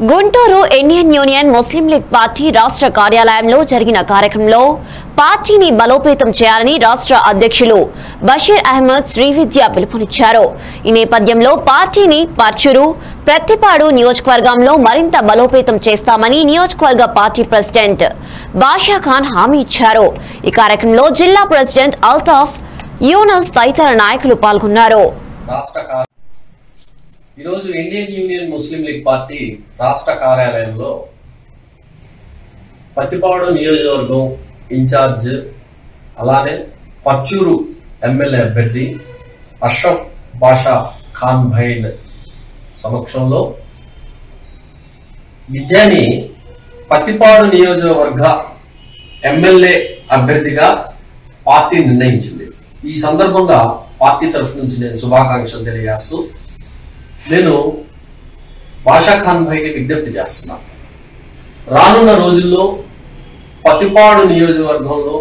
Guntur Indian Union Muslim League party రాష్ట్ర కార్యాలయంలో జరిగిన కార్యక్రమంలో పార్టీని బలోపేతం చేయాలని రాష్ట్ర అధ్యక్షులు బషీర్ అహ్మద్ శ్రీవిద్య పిలుపునిచ్చారు ఈ నేపథ్యంలో పార్టీని పర్చూరు ప్రత్తిపాడు నియోజకవర్గంలో మరింత బలోపేతం చేస్తామని నియోజకవర్గ పార్టీ ప్రెసిడెంట్ బాషా ఖాన్ హామీ ఇచ్చారు ఈ కార్యక్రమంలో జిల్లా ప్రెసిడెంట్ అల్తాఫ్ యూనస్ తదితర నాయకులు పాల్గొన్నారు రాష్ట్ర కార్య ఈరోజు Indian Union Muslim League party రాష్ట్ర కార్యాలయంలో పత్తిపాడు నియోజకవర్గం ఇన్ఛార్జ్ అలానే పర్చూరు ఎమ్మెల్యే అభ్యర్థి అష్రఫ్ బాషా ఖాన్ భైన్ సమక్షంలో విద్యాని పత్తిపాడు నియోజకవర్గ ఎమ్మెల్యే అభ్యర్థిగా పార్టీ నిర్ణయించింది ఈ సందర్భంగా పార్టీ తరఫు నుంచి నేను శుభాకాంక్షలు తెలియజేస్తూ నేను బాషా ఖాన్ భాయ్కి విజ్ఞప్తి చేస్తున్నాను రానున్న రోజుల్లో పతిపాడు నియోజకవర్గంలో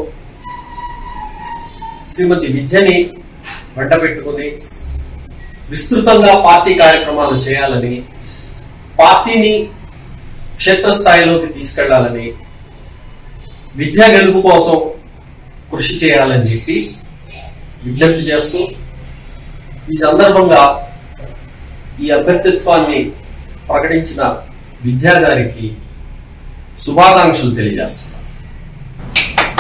శ్రీమతి విద్యని వెంట పెట్టుకుని విస్తృతంగా పార్టీ కార్యక్రమాలు చేయాలని పార్టీని క్షేత్రస్థాయిలోకి తీసుకెళ్లాలని విద్యా గెలుపు కోసం కృషి చేయాలని చెప్పి విజ్ఞప్తి చేస్తూ ఈ సందర్భంగా ఈ అభ్యర్థిత్వాన్ని ప్రకటించిన విద్యా గారికి శుభాకాంక్షలు తెలియజేస్తాం